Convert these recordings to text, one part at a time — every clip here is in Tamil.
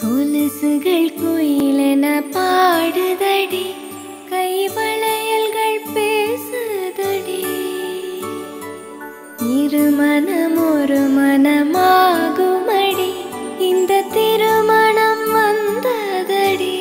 கொலுசுகள் குயிலென பாடுதடி கைவளையல்கள் பேசுதடி இரு மனம் ஒரு மனமாகுமடி இந்த திருமணம் வந்ததடி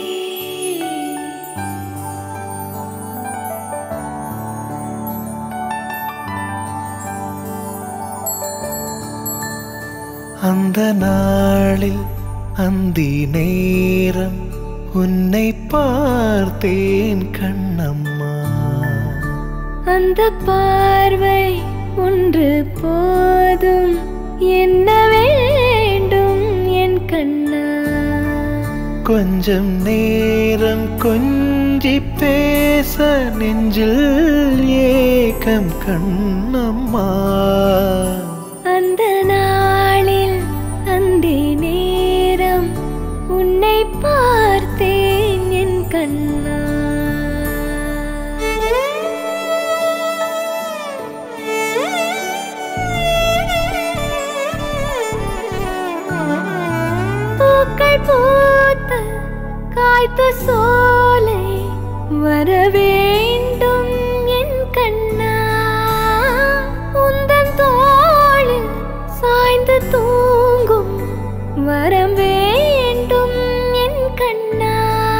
அந்த நாளில் அந்தி நேரம் உன்னை பார்த்தேன் கண்ணம்மா அந்த பார்வை ஒன்று போதும் என்ன வேண்டும் என் கண்ணா கொஞ்சம் நேரம் கொஞ்சி பேச நெஞ்சில் ஏக்கம் கண்ணம்மா அந்த நாளில் அந்தி நேரம் உன்னை பார்த்தேன் என் கண்ணா பூக்கள் பூத்த காய்த்த சோலை வர வேண்டும் என் கண்ணா உந்தன் தோளில் சாய்ந்து தூங்கும் வரம் வேண்டும் என் கண்ணா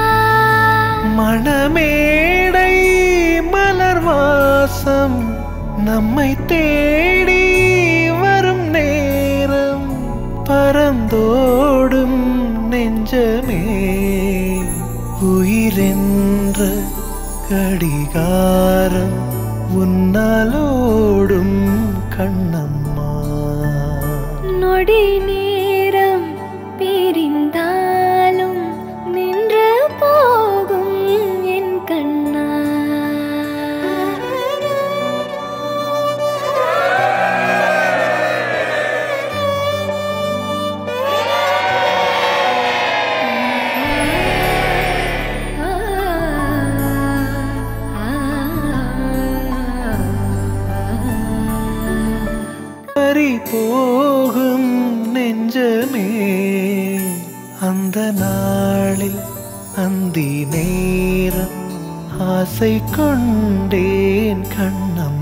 மணமேடை மலர் வாசம் நம்மை தேடி வரும் நேரம் பரந்தோடும் நெஞ்சமே உயிரென்ற கடிகாரம் உன்னாலோடும் கண்ணம்மா நொடி நேரம் பிரிந்தாலும் நின்று போகும் என் கண்ணா பறி போகும் நெஞ்சமே அந்த நாளில் அந்தி நேரம் ஆசை கொண்டேன் கண்ணம்